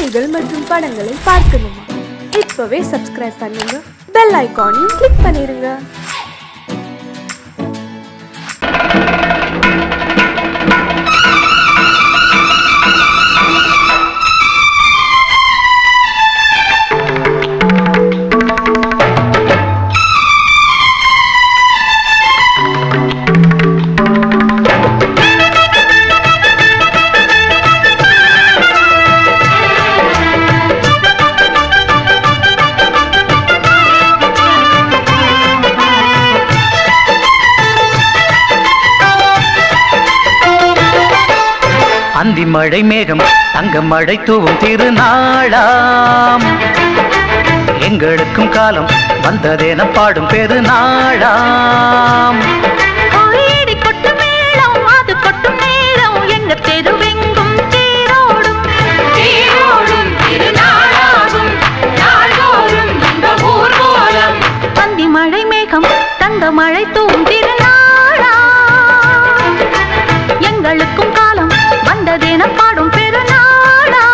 செய்திகள் மற்றும் படங்களை பார்க்கணுமா இப்பவே சப்ஸ்கிரைப் பண்ணுங்க பெல் ஐகானையும் கிளிக் பண்ணிருங்க அந்தி மழை மேகம் தங்க மழை தூவும் திருநாளாம் எங்களுக்கும் காலம் வந்ததென பாடும் பெருநாளாம் கோயிடி கொட்டும் மேளம் அது கொட்டும் நேரம் எங்க தெருவெங்கும் தேரோடும் தேரோடும் திருநாளாகும் நாள்தோறும் இந்த ஊர்வலம் பந்தி மழை மேகம் தங்க மழை தூவும் திருநாளா எங்களுக்கும் காலம் வந்ததென பாடும் பெருநாளா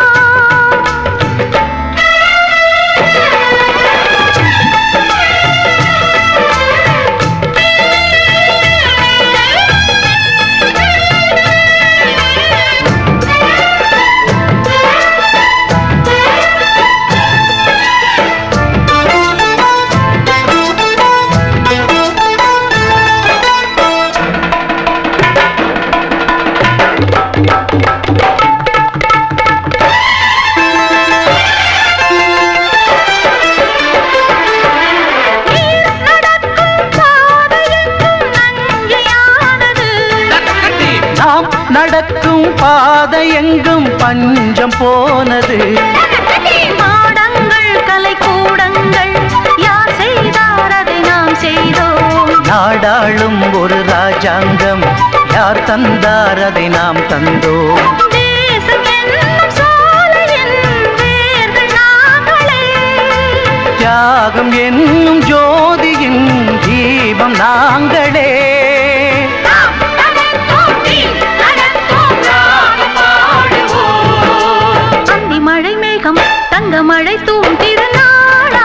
நடக்கும் பாதையெங்கும் நங்கையானது நாம் நடக்கும் பாதை எங்கும் பஞ்சம் போனது மாடங்கள் கலை கூடங்கள் யார் செய்தார் அதை நாம் செய்தோம் நாடாளும் ஒரு ராஜாங்கம் யார் தந்தார் அதை நாம் தந்தோம் தேசம் என்னும் சோலையின் வேர்கள் நாங்களே தியாகம் என்னும் ஜோதியின் தீபம் நாங்களே நாம் நடந்தோம், நீ நடந்தோம், ராகம் பாடுவோம். அந்தி மழை மேகம் தங்க மழை தூவும் திருநாளா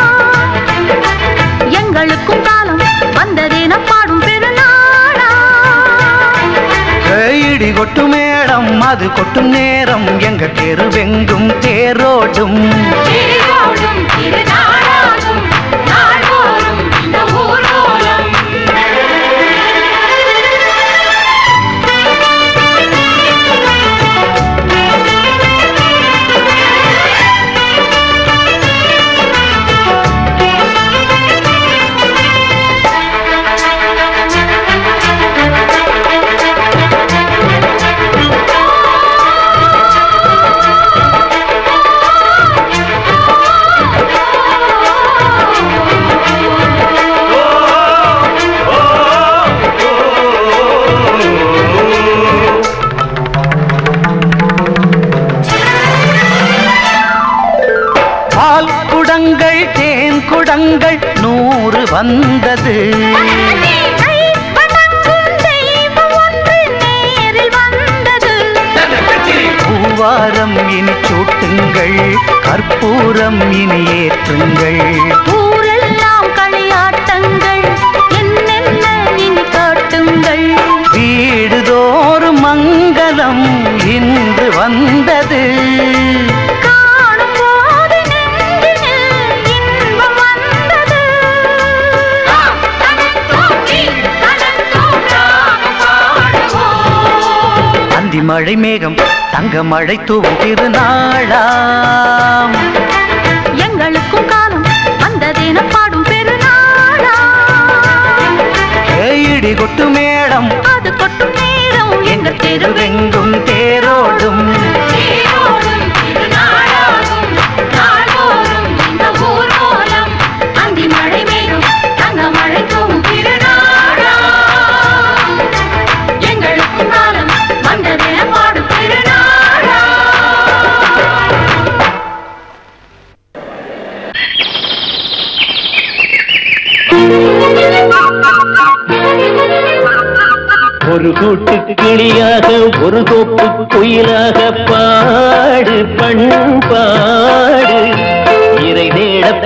எங்களுக்கும் காலம் வந்ததென பாடும் பெருநாளா இடி கொட்டும் மேடம் அது கொட்டும் நேரம் எங்க தெருவெங்கும் தேரோடும் தேரோடும் திருநாளாகும் நாள்தோறும் இந்த ஊர்வலம் பால் குடங்கள் தேன் குடங்கள் நூறு வந்தது கை வணங்கும் தெய்வம் ஒன்று நேரில் வந்தது பூவாரம் இனி சூட்டுங்கள் கற்பூரம் இனி ஏற்றுங்கள் ஊரெல்லாம் களியாட்டங்கள் என்னென்ன இனி காட்டுங்கள் வீடுதோறும் மங்களம் இன்று வந்தது காணும் போது நெஞ்சினில் இன்பம் வந்தது அந்தி மழை மேகம் தங்க மழை தூவும் திருநாளாம் எங்களுக்கும் காலம் வந்ததென பாடும் பெருநாளா இடி கொட்டு மேடம் அது கொட்டும் நேரம் எங்க தெருவெங்கும் தெருவெங்கும் தேரோடும் தேரோடும் திருநாளாகும் நாள்தோறும் இந்த ஊர்வலம் அந்தி மழை மேகம் தங்க மழை தூவும் திருநாளா எங்களுக்கும் காலம் வந்ததென பாடும் திருநாளா ஒரு கூட்டு கிளியாக ஒரு கோப்பு குயிலாக பாடு பண்ண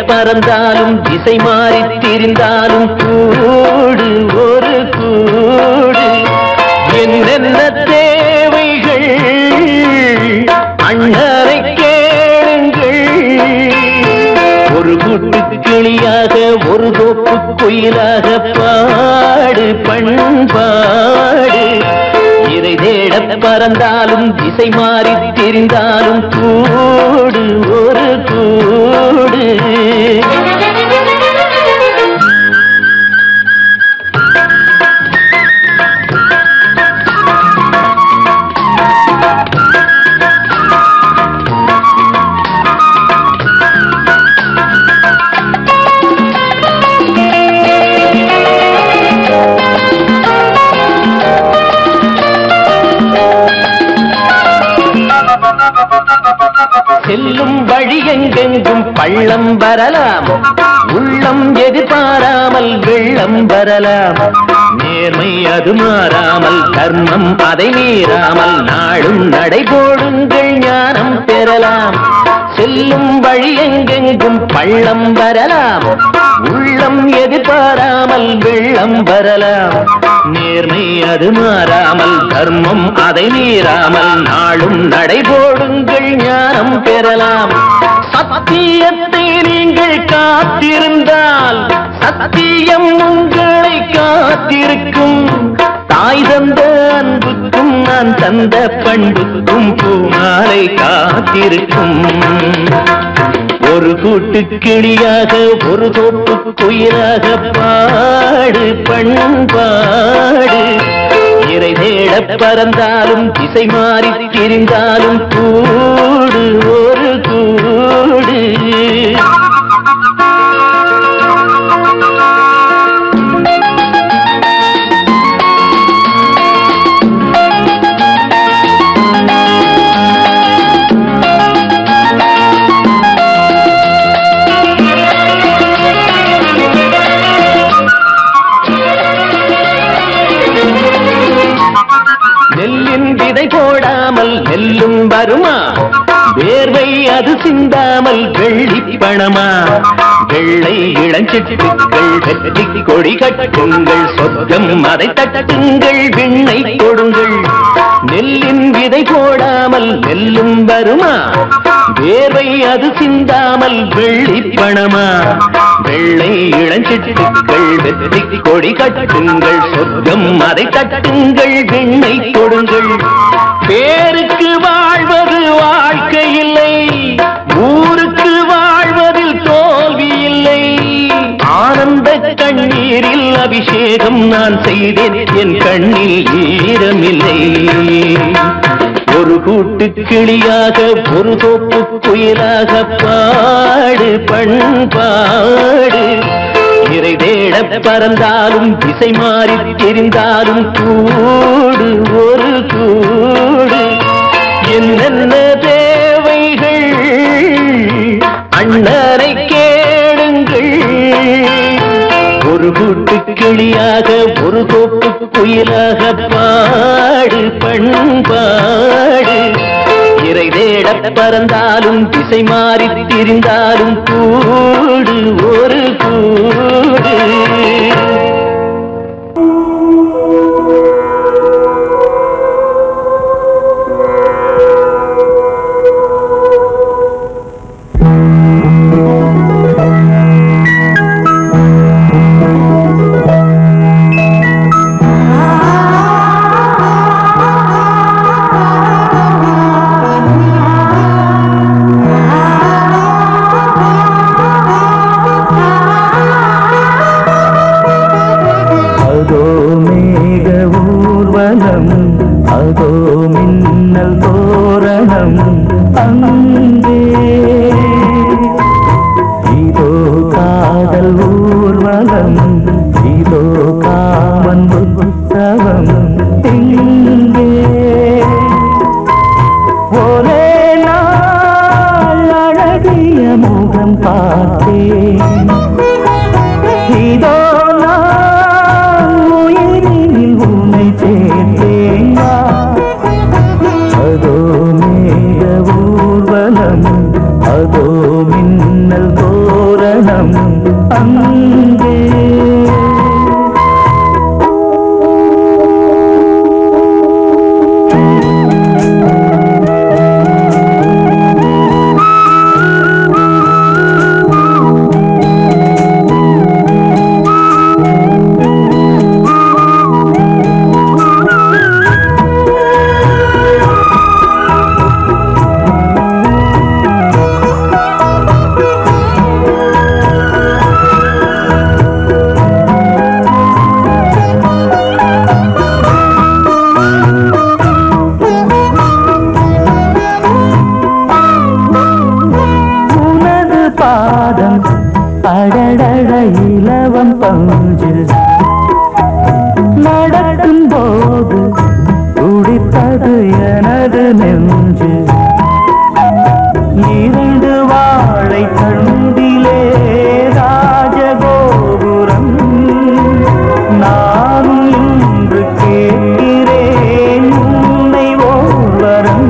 பறந்தாலும் திசை மாறி திரிந்தாலும் கூடு ஒரு கூடு என்னென்ன தேவைகள் அண்ணரை கேளுங்கள் ஒரு கூட்டு கிளியாக ஒரு தோப்பு குயிலாக பாடு பண்பாடு இதை தேட பறந்தாலும் திசை மாறி தெரிந்தாலும் கூடு ஒரு கூடு செல்லும் வழி எங்கெங்கும் பள்ளம் வரலாம் உள்ளம் எதிர்பாராமல் வெள்ளம் வரலாம் நேர்மை அது மாறாமல் தர்மம் அதை மீறாமல் நாளும் நடைபோடுங்கள் ஞானம் பெறலாம் செல்லும் வழி எங்கெங்கும் பள்ளம் வரலாம் உள்ளம் எதிர்பாராமல் வெள்ளம் வரலாம் நேர்மை அது மாறாமல் தர்மம் அதை மீறாமல் நாளும் நடைபோடுங்கள் ஞானம் பெறலாம் சத்தியத்தை நீங்கள் காத்திருந்தால் சத்தியம் உங்களை காத்திருக்கும் தாய் தந்த அன்புக்கும் நான் தந்த பண்புக்கும் பூமாலை காத்திருக்கும் ஒரு கூட்டு கிளியாக ஒரு தோப்பு குயிலாக பாடு பண்பாடு இறை தேட பறந்தாலும் திசை மாறி திரிந்தாலும் கூடு ஒரு கூடு நெல்லின் விதை போடாமல் நெல்லும் வருமா வேர்வை அது சிந்தாமல் வெள்ளி பணமா வெள்ளை இளஞ்சிட்டுக்கள் வெற்றி கொடி கட்டுங்கள் சொர்க்கம் அதை தட்டுங்கள் விண்ணை கொடுங்கள் நெல்லின் விதை போடாமல் நெல்லும் வருமா வேர்வை அது சிந்தாமல் வெள்ளி பணமா வெள்ளை இளஞ்சிட்டுக்கள் வெற்றி கொடி கட்டுங்கள் சொர்க்கம் அதை தட்டுங்கள் விண்ணை கொடுங்கள் பேருக்கு வாழ்வது வாழ்க்கை இல்லை ஊருக்கு வாழ்வதில் தோல்வி இல்லை ஆனந்த கண்ணீரில் அபிஷேகம் நான் செய்தேன் என் கண்ணில் ஈரமில்லை ஒரு கூட்டு கிளியாக ஒரு தோப்பு குயிலாக பாடு பண்பாடு இறை தேட பறந்தாலும் திசை மாறி தெரிந்தாலும் கூடு ஒரு கூடு என்னென்ன தேவைகள் அண்ணரை கேளுங்கள் ஒரு கூட்டு கிளியாக ஒரு தோப்பு குயிலாக பாடு பண்பாடு இறை தேட பறந்தாலும் திசை மாறி திரிந்தாலும் கூடு ஒரு கூடு அதோ மேக ஊர்வலம் அதோ மின்னல் தோரணம் அங்கே இதோ காதல் ஊர்வலம் இதோ காமன் உற்சவம் இங்கே ஒரே நாள் அழகிய முகம் பார்த்தேன் இதோ நான் உயிரினில் உன்னை சேர்த்தேன் வா. அதோ மேக ஊர்வலம் அதோ மின்னல் தோரணம் ஊர்வலம் அங்கே உனது பாதம் அடடட இலவம் பஞ்சு நடக்கும் போது துடித்தது எனது நெஞ்சு இரண்டு வாழை தண்டிலே ராஜகோபுரம் நானும் இன்று கேட்கிறேன் உன்னை ஓர்வரம்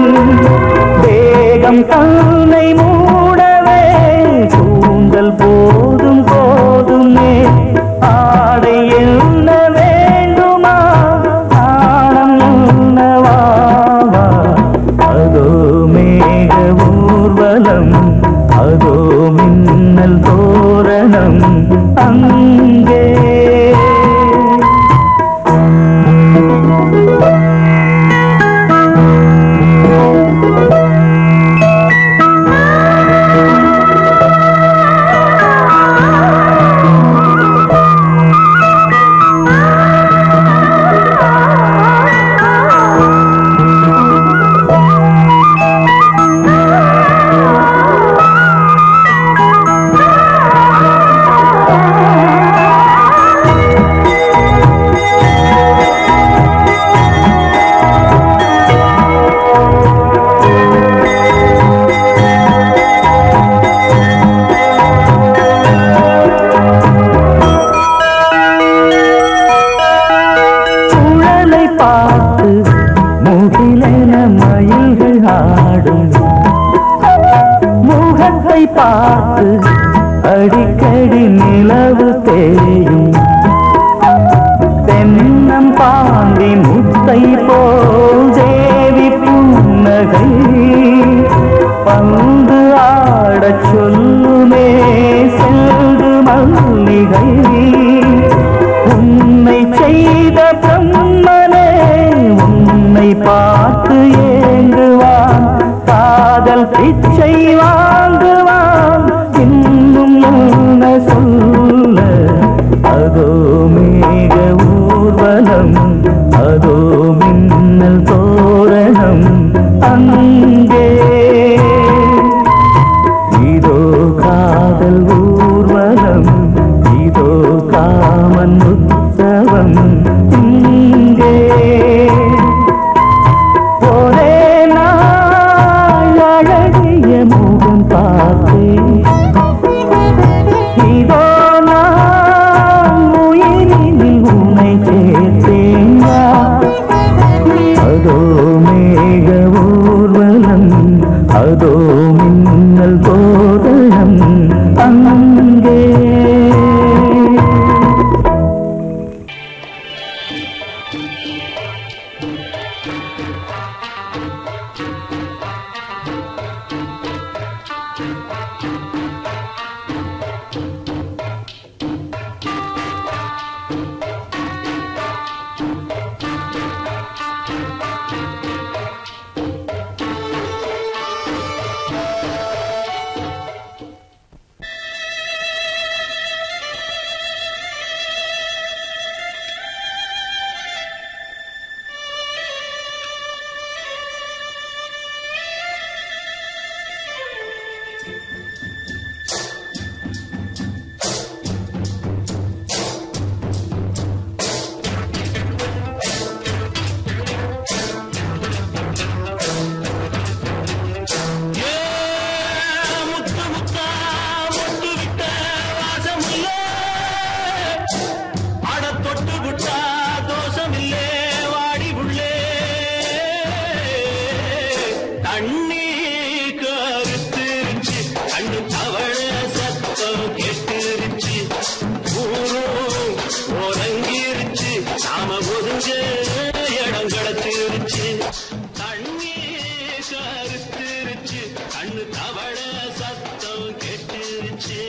வேகம் தன்னை மூடவே கூந்தல் போதும் போதுமே ஆடை என்ன வேண்டுமா ஆடம் என்னவாவா அதோ மேக ஊர்வலம் அதோ மின்னல் தோரணம் அங்கே சுழலை பார்த்து முகிலென மயில்கள் ஆடும் முகத்தை பார்த்து அடிக்கடி நிலவு தேயும் தென்னம் பாண்டி முத்தை போல் தேவி புன்னகை பந்து ஆடச் சொல்லுமே செல்து மல்லிகை உன்னை செய்த பிரம்மனே உன்னை பார்த்து ஏங்குவான் காதல் பிச்சை வாங்குவான் இன்னும் என்ன சொல்ல அதோ மேக ஊர்வலம் அதோ மின்னல் தோரணம் அங்கே இதோ காதல் ஊர்வலம் இதோ காமன் உற்சவம் இங்கே ஒரே நாள் அழகிய முகம் பார்த்தேன் இதோ நான் உயிரினில் உன்னை சேர்த்தேன் அதோ மேக ஊர்வலம் அதோ மின்னல் போதனம் அங்கே தண்ணி கருத்துருச்சு கெட்டுருச்சு கண்ணு தவள சத்தம் கெட்டுருச்சு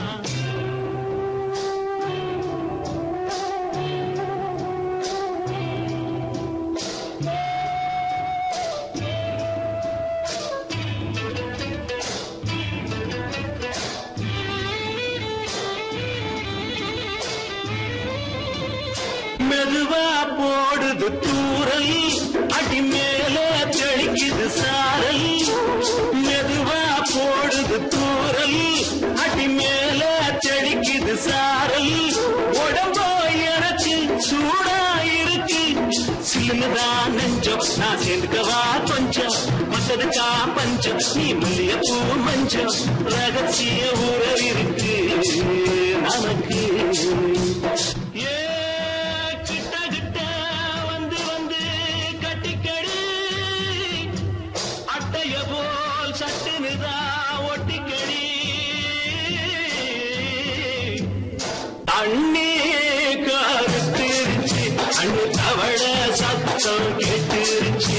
மெதுவா போடுது தூரல் அடி மேல தெளிக்குது சாரல் மெதுவா போடுது தூரல் அடி மேல தெளிக்குது சாரல் உடம்போ எனக்கு சூடா இருக்கு சில்லுதான் நெஞ்சம் நான் சேர்ந்துக்கவா கொஞ்சம் மத்ததுக்கா பஞ்சம் நீ மல்லிய பூ மஞ்சம் ரகசிய உறவு இருக்கு நமக்கு ஏ கிட்ட கிட்ட வந்து வந்து கட்டிக்கடி அட்டைய போல் சட்டுனுதா ஒட்டிக்கடி அண்ணே கருத்திருச்சு அண்ணு தவள சத்தம் கேட்டுருச்சு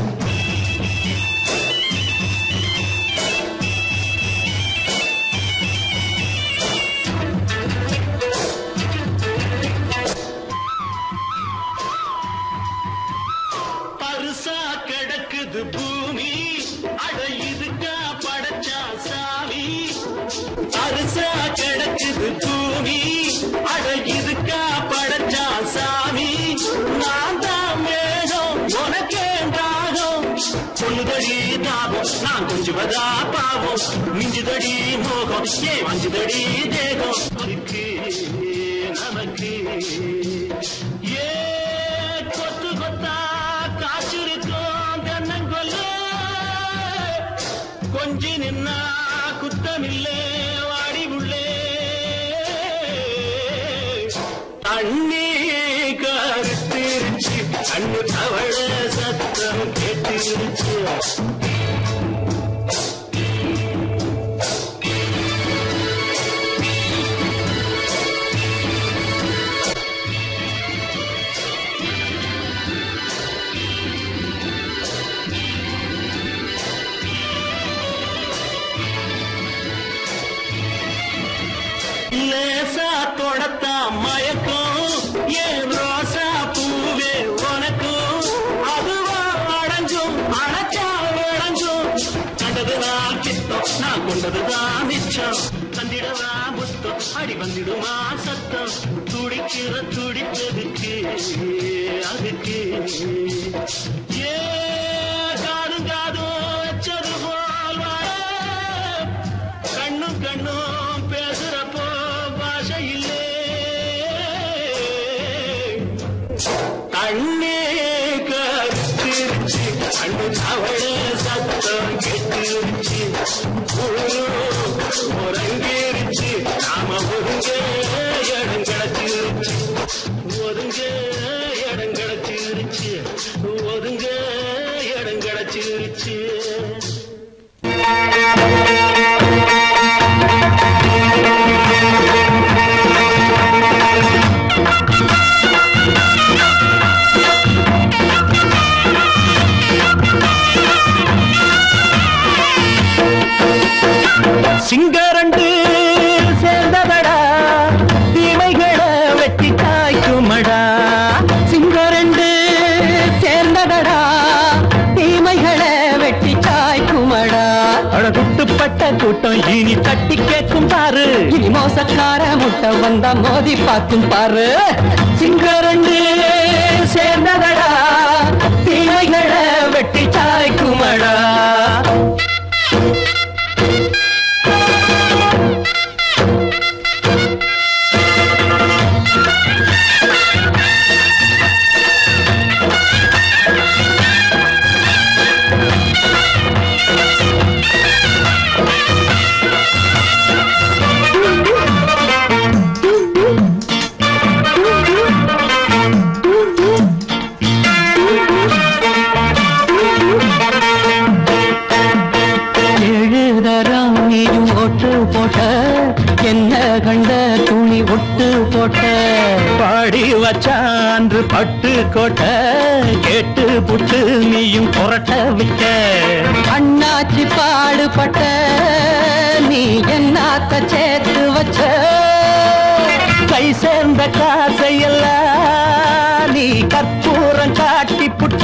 பருசா கிடக்குது பூமி அட இதுக்கா படைச்சா சாமி பருசா கிடக்குது பூமி அட இதுக்கா படைச்சா சாமி நான் தான் மேகம் உனக்கேண்டாகும் சொல்லுதடி தாபம் நான் கொஞ்சுவதா பாவம் மிஞ்சுதடி மோகம் ஏ வஞ்சுதடி தேகம் இருக்கு நமக்கு ஏ கொத்து கொத்தா காய்ச்சிருக்கோம் தென்னங்கொல்ல கொஞ்சி நின்னா குத்தமில்லே வாடி உள்ளே தண்ணி கருத்திருச்சு கண்ணு தவள சத்தம் கேட்டுருச்சு லேசா தொடத்தா மயக்கம் ஏன் ரோசா பூவே உனக்கும் அதுவா அடைஞ்சும் அடைச்சா விளைஞ்சும் கண்டதுதான் கித்தம் நான் கொண்டதுதான் மிச்சம் தந்திடவா புத்தம் அடி வந்திடுமா சத்தம் துடிக்கிற துடிப்பதுக்கு அதுக்கு ஏ காதும் காதும் வச்சது போல் வாழ கண்ணும் கண்ணும் பேசுறப்போ பாஷை இல்லே கண்ணே கருத்திருச்சு கண்ணு தவள சத்தம் கெட்டுருச்சு உறங்கிருச்சு நாம ஒருங்க இடம் கிடச்சிருச்சு ஒருங்க இடம் கிடச்சிருச்சு ஒருங்க இடம் கிடச்சிருச்சு சிங்கரண்டு சேர்ந்ததடா தீமைகளை வெட்டி காய்க்குமடா சிங்கரண்டு சேர்ந்ததடா தீமைகளை வெட்டி காய்க்குமடா அழகுட்டுப்பட்ட கூட்டம் இனி தட்டி கேட்கும் பாரு இனி மோசக்கார முட்டை வந்தா மோதி பார்க்கும் பாரு சிங்கரண்டு சேர்ந்ததடா தீமைகளை வெட்டி சாய்க்குமடா எழுதராம் நீயும் ஓட்டு போட்ட என்ன கண்ட துணி ஒட்டு போட்ட பாடி வச்சான்று பட்டு கோட்டை கேட்டு புட்டு நீயும் புரட்ட விட்ட அண்ணாச்சி பாடுபட்ட நீ என்னாத்த சேர்த்து வச்ச கை சேர்ந்த காசையெல்லாம் நீ கற்பூரம் காட்டி புட்ட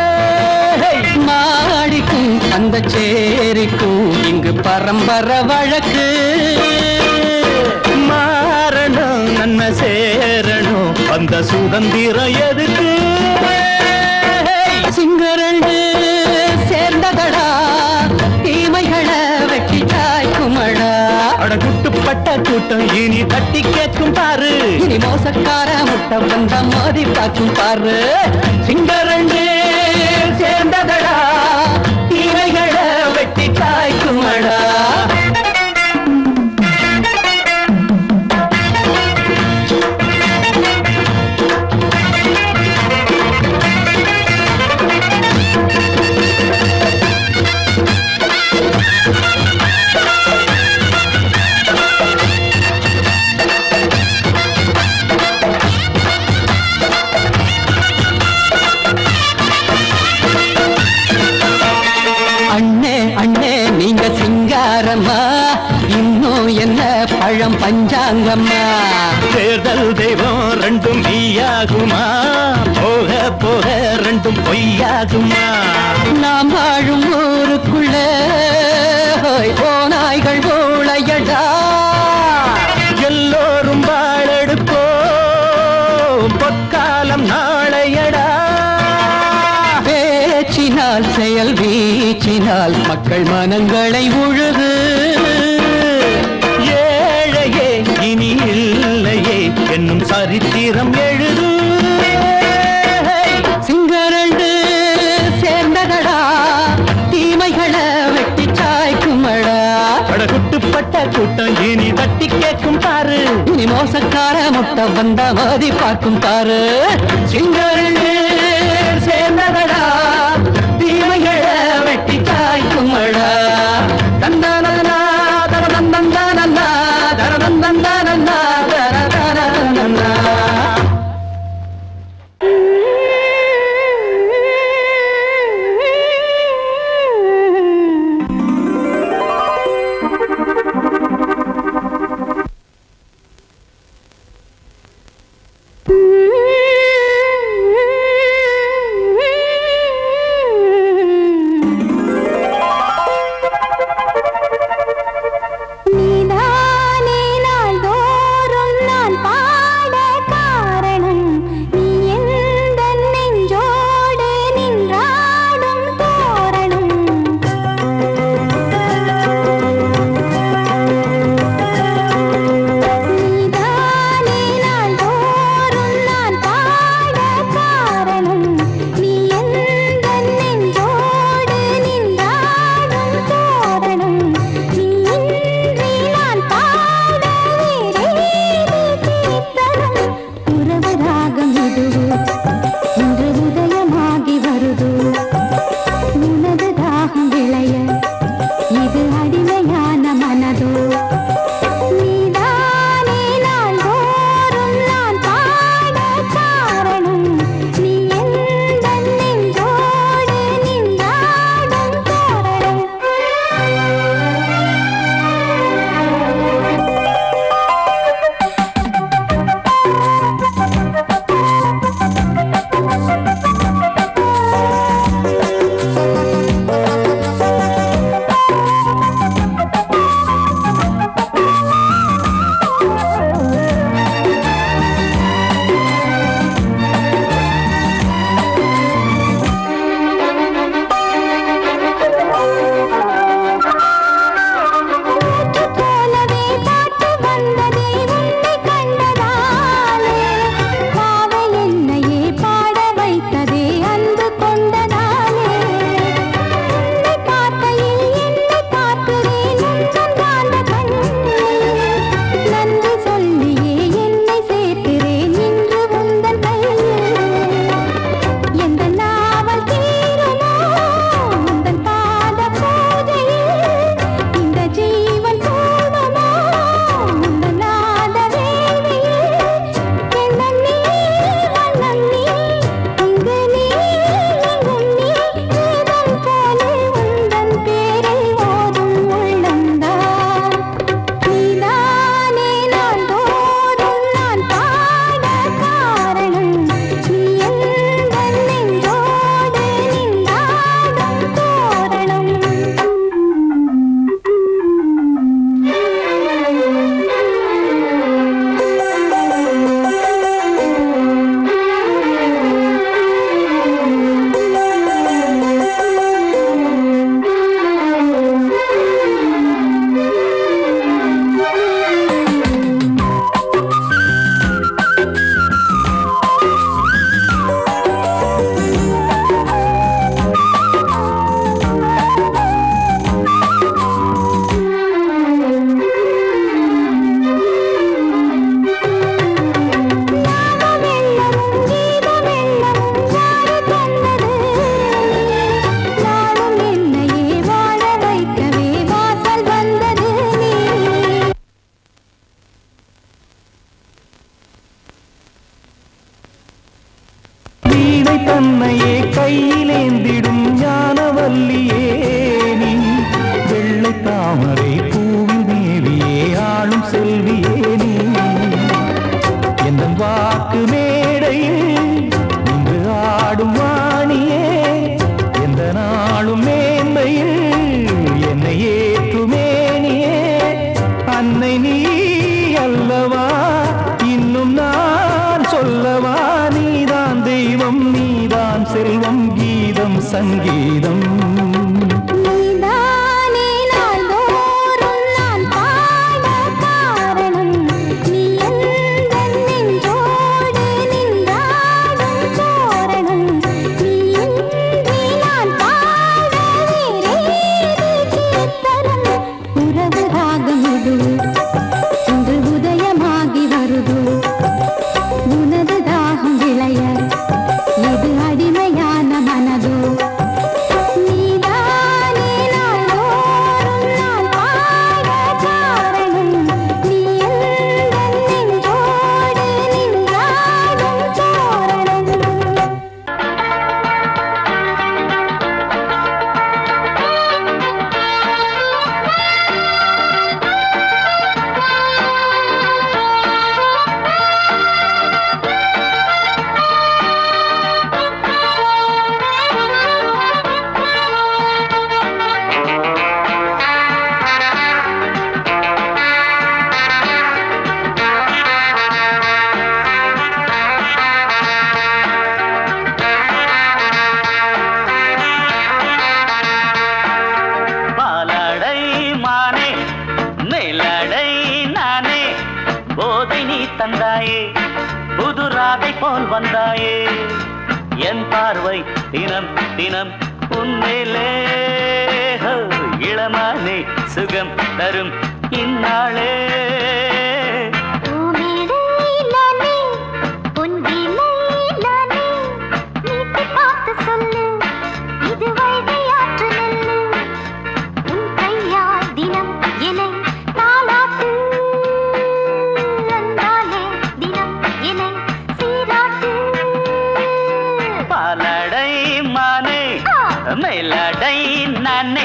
மாடிக்கும் அந்த சேரிக்கும் இங்கு பரம்பரை வழக்கு மாறணும் நன்மை சேரணும் அந்த சுதந்திரம் எதுக்கு சிங்கரண்டு சேர்ந்ததடா தீமைகளை வெட்டி குமழா அட குட்டுப்பட்ட கூட்டம் இனி தட்டி கேட்கும் பாரு இனி மோசக்கார முட்டை வந்த மோதி பார்க்கும் பாரு சிங்கரண்டு சேர்ந்ததடா தீமைகளை வெட்டி குமழா அண்ணே அண்ணே நீங்க சிங்காரம்மா இன்னும் என்ன பழம் பஞ்சாங்கம்மா தேர்தல் தெய்வம் ரெண்டும் மெய்யாகுமா போக போக ரெண்டும் பொய்யாகுமா நாம் வாழும் ஊருக்குள்ள ஹோய், ஓநாய்கள் ஊழையடா எல்லோரும் வாழெடுப்போம் பொற்காலம் நாளையடா பேச்சினால் செயல் வீச்சினால் மக்கள் மனங்களை உழுது ஏழையே இனி இல்லையே என்னும் சரித்திரம் எழுது சிங்கரண்டு சேர்ந்ததடா தீமைகளை வெட்டி சாய்க்குமடா குட்டுப்பட்ட கூட்டம் இனி தட்டி கேட்கும் பாரு இனி மோசக்கார முட்டை வந்த மோதி பார்க்கும் பாரு சிங்கரண்டு சேர்ந்ததடா தீமைகளை வெட்டி காய்க்குமடா தந்தானா தரதந்தந்தானா தரதந்தந்தானா தரதந்தந்தானா Mm-hmm. வந்தாயே புது ராதை போல் வந்தாயே என் பார்வை தினம் தினம் உன்மேலே ஹோ, இளமானே சுகம் தரும் இந்நாளே பூமேடை நானே, பொன் வீணை நானே, நீட்டிப் பார்த்து சொல்லு, இது வைகையாற்று நெல்லு. உன் கையால் தினம் என்னை தாலாட்டு. அன்பாலே தினம் என்னை சீராட்டு. பாலடை மானே மேலடை நானே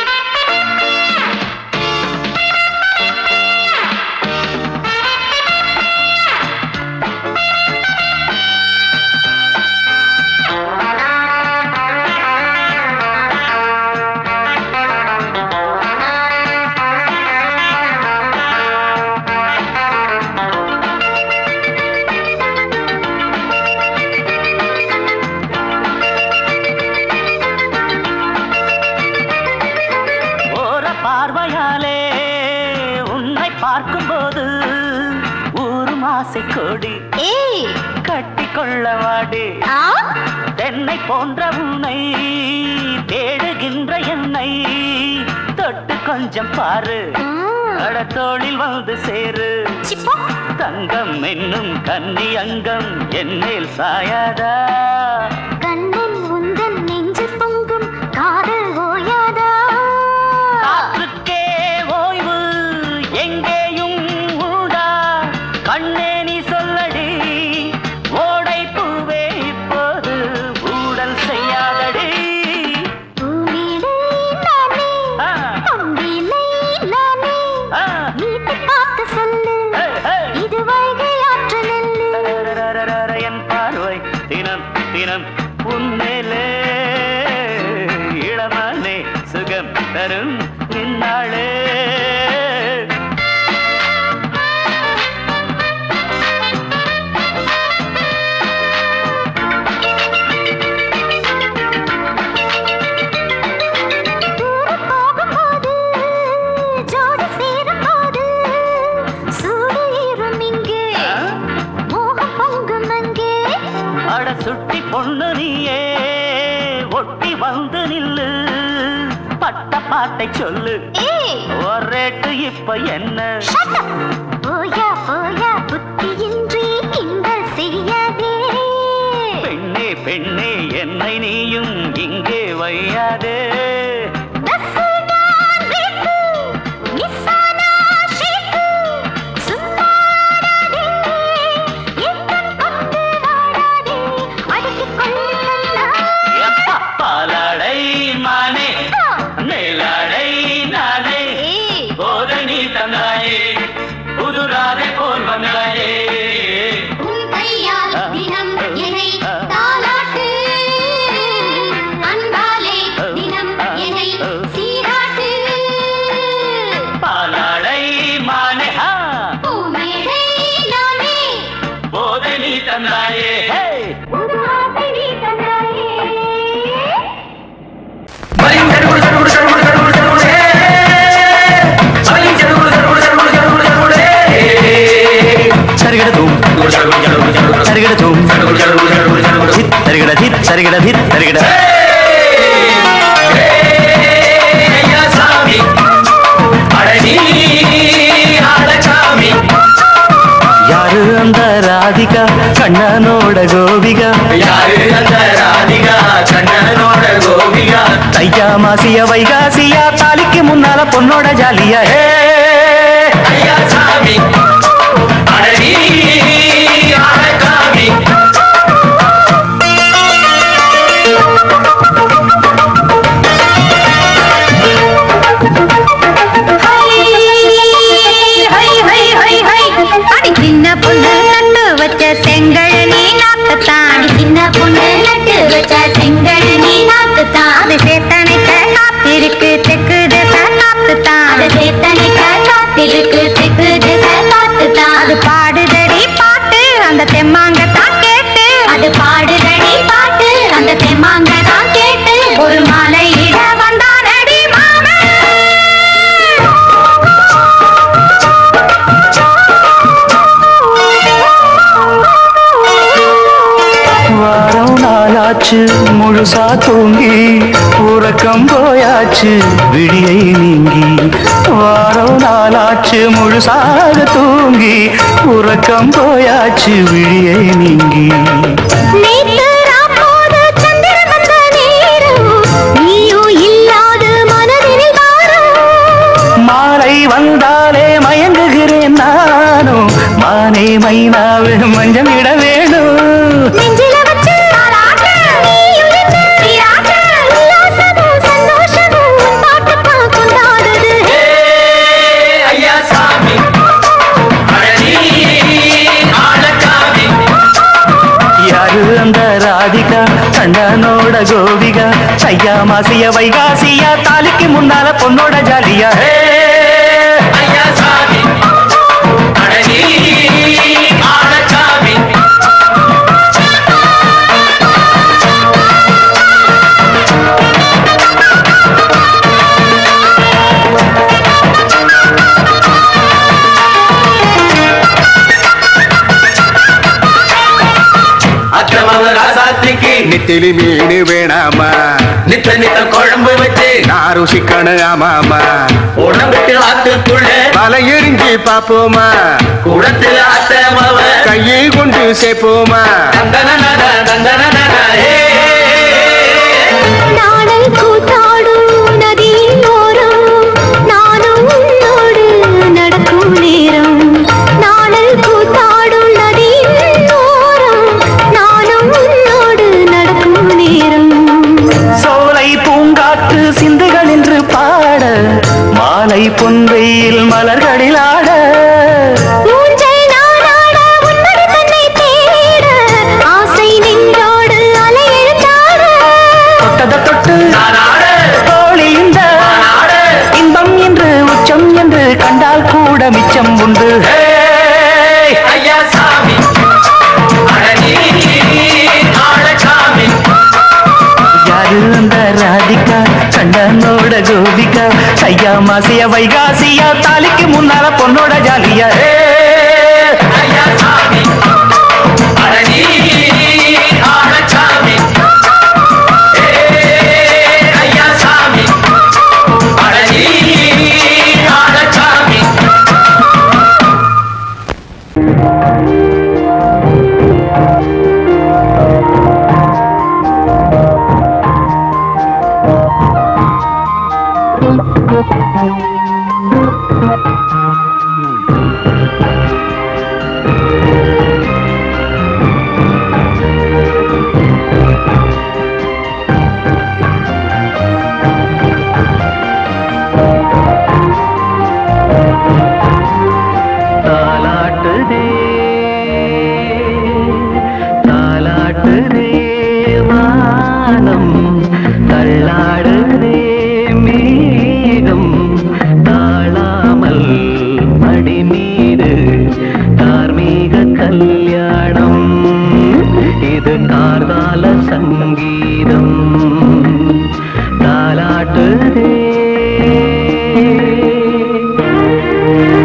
ஓர பார்வையாலே உன்னை பார்க்கும்போது ஊரும் ஆசை கொடி ஏய், கட்டி கொள்ள வாடி ஆ? தென்னை போன்ற உன்னை தேடுகின்ற என்னை தொட்டு கொஞ்சம் பாரு ம், கடத்தோளில் வந்து சேரு சிப்பா. தங்கம் என்னும் கன்னி அங்கம் என்னேல் சாயாதா கண்ணன் உந்தன் நெஞ்சு பொங்கும் காதல் ஓயாதா காற்றுக்கே ஓய்வு எங்கேயும் உண்டா கண்ணே நீ சொல்லடி ஓடை பூவே இப்போது ஊடல் செய்யாதடி பூமியிலே நானே, ஆ, பொன்னிலே நானே, ஆ, நீட்டிப் பார்த்து சொல்லு, ஹே, ஹே. இது வைகையாற்று நெல்லு. ரரரரரர என் பார்வை தினம் தினம் உன்மேலே இளமானே சுகம் தரும் இந்நாளே தூரம் போகும்போது, ஜோடி சேரும்போது, சூடு ஏறும் இங்கே, மோகம் பொங்கும் அங்கே. அட சுட்டி பொண்ணு நீயே ஒட்டி வந்து நில்லு பட்ட பாட்டை சொல்லு ஏய், ஒரு ரேட்டு இப்ப என்ன shut up. போயா போயா புத்தியின்றி கிண்டல் செய்யாதே பெண்ணே பெண்ணே என்னை நீயும் இங்கே வையாதே பஸ்ஸுதான் ரேக்கு, மிஸ்ஸானா ஷேக்கு, சும்மாடாதே, எண்ணம் கொண்டு வாடாதே, அடக்கிக் கொள்ளு கண்ணா. எப்பா பாலாடை மானே மேலாடை நானே ஏய், போதை நீ தந்தாயே புதுராதை போல் வந்தாயே உன் கையால் தினம் என்னை தாலாட்டு. அன்பாலே தினம் என்னை சீராட்டு. பாலாடை மானே ஹா பூமேடை நானே, போதை நீ தந்தாயே ஹே! புது ஆசை நீ தந்தாயே. சரிகட தூம் சரிகட தூம் சித் சரிகட சித் சரிகட சித் சரிகட யாரு அந்த ராதிகா கண்ணனோட கோபிகா தையா மாசிய வைகாசியா தாலிக்கு முன்னால பொண்ணோட ஜாலியா hey hi, hi, hi, hi. அடி சின்ன பொண்ணு நட்டு வச்ச செங்கல் நீ நாத்துத்தான் அடி சின்ன பொண்ணு நட்டு வச்ச செங்கல் நீ நாத்துத்தான் அது சேத்தனைக்க காத்திருக்கு தெக்கு திசை காத்துத்தான் அது சேத்தனைக்க காத்திருக்கு தெக்கு திசை காத்து நாளாச்சு முழுசா தூங்கி உறக்கம் போயாச்சு விடியை நீங்கி வாரம் நாளாச்சு முழுசாக தூங்கி உறக்கம் போயாச்சு விடியை நீங்கி நேத்து ராப்போது சந்திரன் வந்த நேரம், நீயும் இல்லாது மனதினில் வாரம். மாலை வந்தாலே மயங்குகிறேன் நானும் மானே மைனாவே மஞ்சள் இட வேணும் நெஞ்சில வச்சு தாலாட்டு, நீயும் இருந்து நீராட்டு. உல்லாசமும் சந்தோஷமும் உன் பாட்டுத்தான் கொண்டாடுது. ஐயா சாமி அழகி ஆழக்காமி யாரு அந்த ராதிகா கண்டனோட கோபிகா ஐயா மாசிய வைகாசியா தாலிக்கு முன்னால பொண்ணோட ஜாலியா ஹே! ஐயா சாமி அழகி ஆழக்காமி அக்கிரமம் ராசாத்திக்கு நெத்திலி மீன் வேணாமா நித்த நித்த குழம்பு வச்சு நான் ருசிக்கணும் ஆமாமா உடம்புக்கு ஆத்துக்குள்ள பல எரிஞ்சு பாப்போமா குடத்துல அத்தமவ கையை கொண்டு சேர்ப்போமா தந்தன தந்தன நாடல் கூத்தாடும் நதியோரம், நானும் உன்னோடு நடக்கும் நேரம். நாடல் கூத்தாடும் நதியோரம், நானும் உன்னோடு நடக்கும் நேரம் சோலை பூங்காற்று சிந்துகள் என்று பாட மாலை பொன்வெயில் மலர்களில் ஆட ஊஞ்சல் நானாட உன்னடி தன்னை தேட ஆசை நின்றோடு அலை எழுந்தாட தொட்டத தொட்டு நானாட தோழி இந்த நானாட இன்பம் என்று உச்சம் என்று கண்டால் கூட மிச்சம் உண்டு ஹே! ஐயா சாமி அழகி ஆழச்சாமி யாரு அந்த ராதிகா கண்டனோட கோபிகா ஐயா மாசிய வைகாசியா தாலிக்கு முன்னால பொண்ணோட ஜாலியா ஹே! ஐயா சாமி அழகி ஆழச்சாமி ஐயா சாமி அழகி ஆழச்சாமி தாலாட்டுதே தாலாட்டுதே வானம் தள்ளாடுதே மேகம் தாழாமல் மடி மீது தார்மீக கல்யாணம் இது கார்கால சங்கீதம் தாலாட்டுதே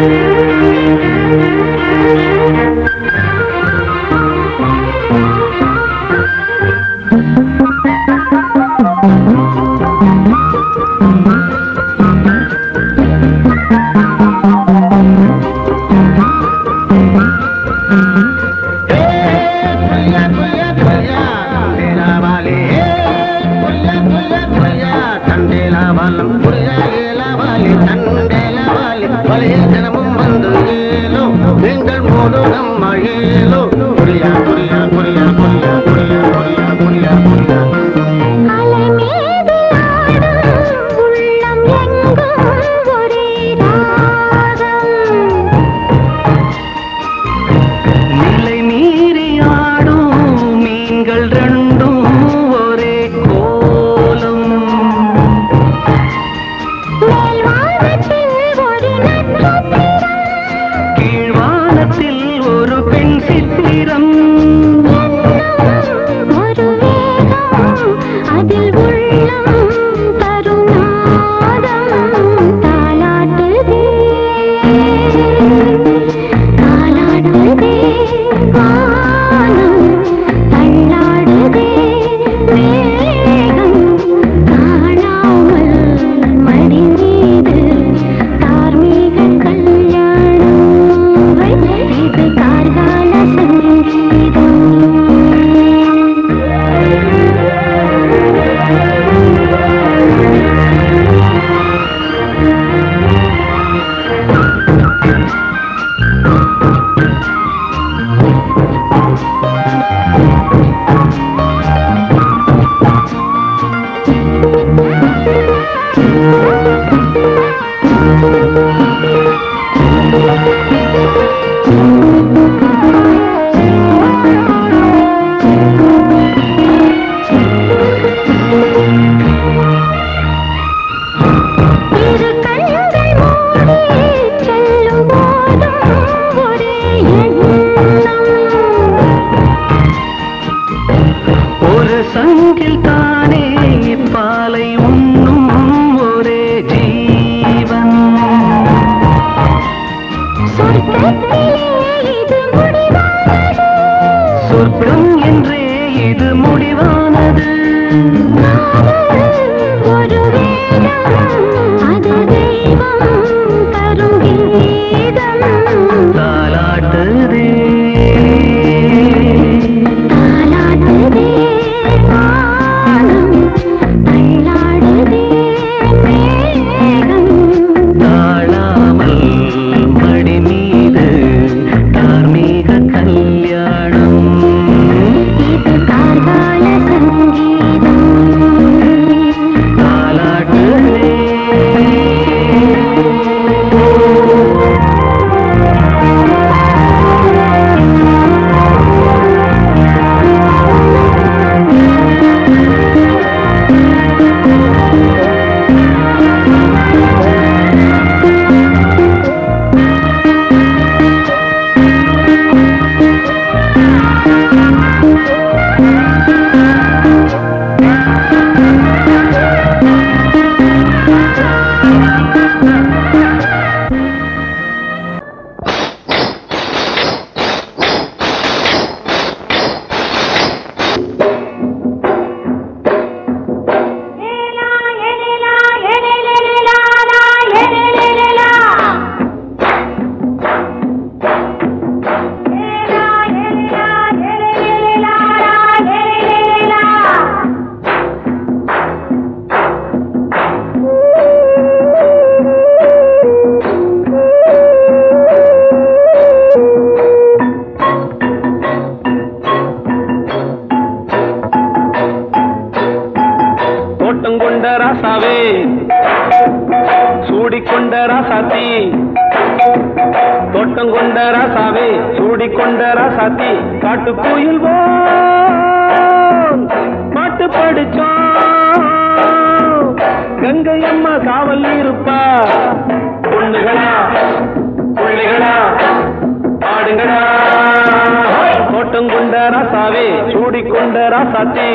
அலை மீது ஆடும் உள்ளம் எங்கும் ஒரே ராகம் நிலை மீறி ஆடும் மீன்கள் ரெண்டும் ஒரே கோலம் மேல் வானத்தில் ஒரு நட்சத்திரம் கீழ்வானத்தில் ஒரு பெண் சித்திரம் ஒரு வேகம் அதில் உள்ளம் தருநாதம் தாலாட்டுதே தாலாடுதே வானம் தள்ளாடுதே இரு கண்கள் மூடி செல்லும் போதும் ஒரே எண்ணம் ஒரு சங்கில் தானே பாலை உண்ணும் ஒரே ஜீவன் சொர்க்கத்திலே இது முடிவானது சொர்க்கம் என்றே இது முடிவானது ஒரு வேதம் அது தெய்வம் தரும் கீதம் தாலாட்டுதே தாலாட்டுதே வானம் தள்ளாடுதே மேகம் தாழாமல் மடி மீது தார்மீக கல்யாணம் இது கார்கால சங்கீதம் தாலாட்டுதே தோட்டம் கொண்ட ராசாவே சூடிக்கொண்ட ராசாத்தி தோட்டம் கொண்ட ராசாவே சூடிக்கொண்ட ராசாத்தி காட்டு கோயில் பாட்டு படிச்சோம் கங்கை அம்மா காவல் இருப்பா பொண்ணுகளா புள்ளிகளா பாடுங்களா தோட்டம் கொண்ட ராசாவே சூடிக்கொண்ட ராசாத்தி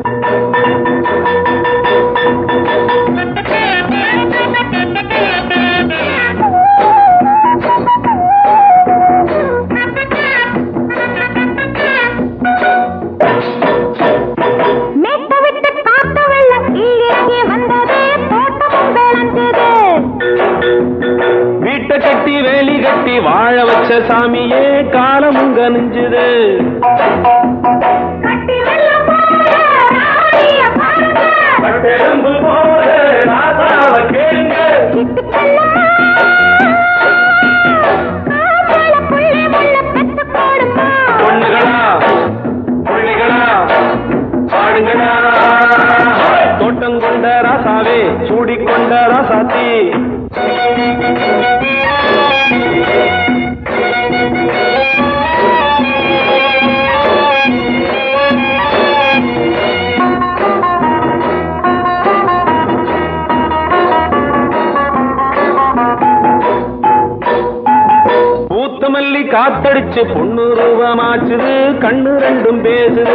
மேட்ட விட்டு காத்த வெள்ளம் இங்கே வந்தது தோட்டமும் விளைஞ்சது வீட்டை கட்டி வேலி கட்டி வாழ வச்ச சாமியே காலமுங்க நெஞ்சுது கட்டி வெள்ளம் போல ராணிய பாருங்க பட்டெலும்பு போல ராசாவ கேளுங்க சிட்டு செல்லம்மா காப்பாள புள்ளி முள்ள பெத்து போடுமா பொண்ணுகளா புள்ளிகளா பாடுங்களா தோட்டம் கொண்ட ராசாவே சூடிக்கொண்ட ராசாத்தி பூத்த மல்லி காத்தடிச்சு பொண்ணு ரூபமாச்சுது கண்ணு ரெண்டும் பேசுது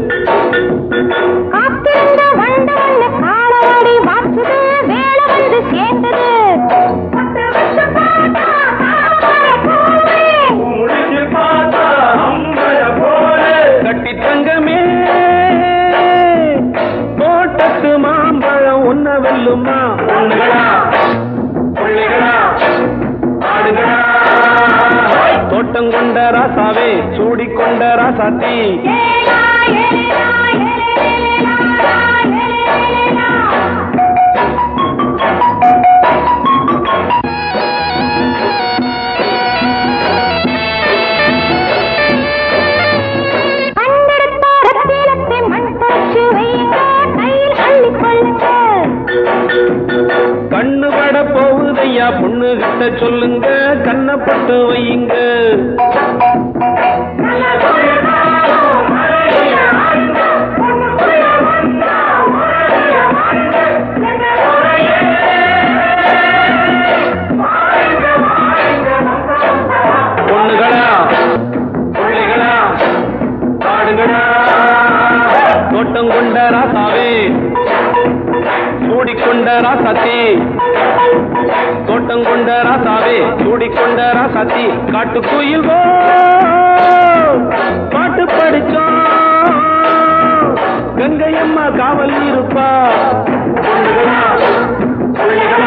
காத்திருந்த வண்டு ஒண்ணு காலவாடி வாச்சுது வேலை வந்து சேர்ந்தது பத்து வருஷம் பார்த்தா காப்பாள பூவே. முடிச்சு பார்த்தா அம்பல போல கட்டி தங்கமே தோட்டத்து மாம்பழம் உன்ன வெல்லுமா பொண்ணுகளா புள்ளிகளா ஆடுகளா தோட்டம் கொண்ட ராசாவே சூடிக்கொண்ட ராசாத்தி ஏலா, ஏலா, ஏலேலேலா, ஏலேலேலா. கண்டெடுத்த ரத்தினத்தை மண் போச்சு வையுங்க, கையில் அள்ளிக் கொள்ளுங்க. கண்ணு பட போகுதையா பொண்ணு கிட்ட கட்ட சொல்லுங்க கண்ணப்பட்டு வையுங்க பொண்ணுகளா பிள்ளைகளா பாடுங்களா தோட்டம் கொண்ட ராசாவே சூடிக்கொண்ட ராசாத்தி தோட்டம் கொண்ட ராசாவே சூடிக்கொண்ட ராசாத்தி காட்டுக்குயில் போ பாட்டு படிச்சோம் கங்கையம்மா காவல் இருப்பா பொண்ணுகளா, பிள்ளைகளா,